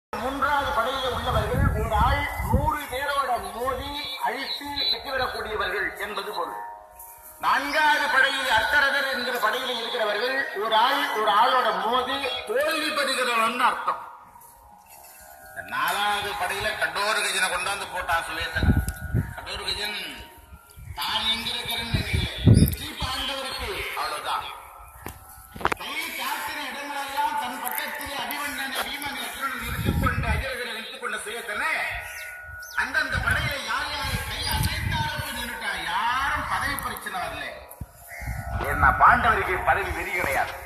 மூன்றாவது படையில உள்ளவர்கள் ஒரு ஆள் நூறு பேரோட மோதி அழித்து வெற்றிவிடக்கூடியவர்கள் என்பது பொருள் நான்காவது படையில் அர்த்தரதர் என்கிற படையில இருக்கிறவர்கள் ஒரு ஆள் ஒரு ஆளோட மோதி தோல்வி பெறுகிறவன் அர்த்தம் இந்த நாலாவது படையில கடோர கஜனை கொண்டாந்து போட்டான் சுவேசன் கடோர கஜன் தான் எங்க இருக்கிறேன்னு வெற்றி பாண்டவருக்கு அவ்வளவுதான் கையை சாத்தின இடங்களெல்லாம் தன் பக்கத்தில் அபிமன்னனை பீமன் அர்ஜுனன் நிறுத்திக் கொண்டு அஜரகரை நிறுத்திக் கொண்ட சுயத்தனை அந்தந்த படையில யார் யாரை கை அசைத்தாலும் நின்றுட்டா யாரும் பதவி பிரச்சனை வரல ஏன்னா பாண்டவருக்கு பதவி வெறி கிடையாது